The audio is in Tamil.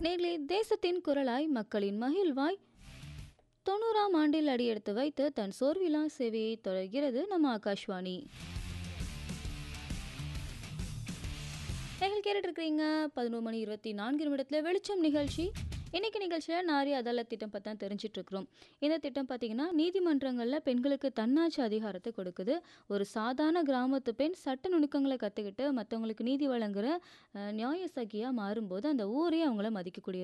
நேர்களே தேசத்தின் குரலாய் மக்களின் மகிழ்வாய் தொண்ணூறாம் ஆண்டில் அடியெடுத்து வைத்து தன் சோர்விலா சேவையை தொடர்கிறது நம்ம ஆகாஷ்வாணி நீங்கள் கேட்டுட்டு இருக்கிறீங்க பதினோரு மணி இருபத்தி நான்கு நிமிடத்தில் வெளிச்சம் நிகழ்ச்சி இன்னைக்கு நிகழ்ச்சியில் நாரி அதாலத் திட்டம் பற்றி தான் தெரிஞ்சிட்டு இருக்கிறோம் இந்த திட்டம் பார்த்தீங்கன்னா நீதிமன்றங்களில் பெண்களுக்கு தன்னாட்சி அதிகாரத்தை கொடுக்குது ஒரு சாதாரண கிராமத்து பெண் சட்ட நுணுக்கங்களை கற்றுக்கிட்டு மற்றவங்களுக்கு நீதி வழங்குற அஹ், நியாய சகியாக மாறும்போது அந்த ஊரே அவங்கள மதிக்கக்கூடிய